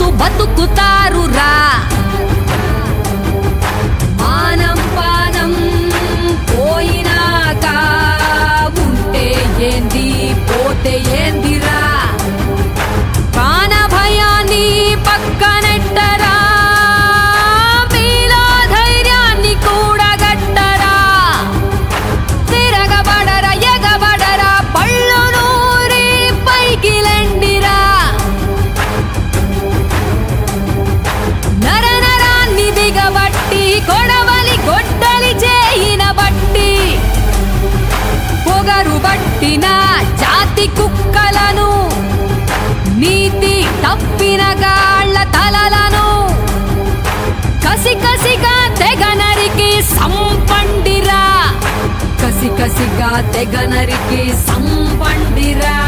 బతుకుతారు రా మానం పానం పోయినాక ఉంటే ఏంది పోతే ఏందిరా ప్రాణ భయాన్ని పక్కనెట్టరా మీలో ధైర్యాన్ని కూడా గట్టరా తిరగబడరా ఎగబడరా పళ్ళు నూరి పైకి లెండిరా నరనరాన్ని దిగబట్టి కొడవలి గొడ్డలి చేయిన బట్టి పొగరు బట్టిన జాతి కుక్కలను నీతి తప్పిన గాళ్ళ తలలను కసి కసిగా తెగ నరికి సంపండిరా కసి కసిగా తెగ నరికి సంపండిరా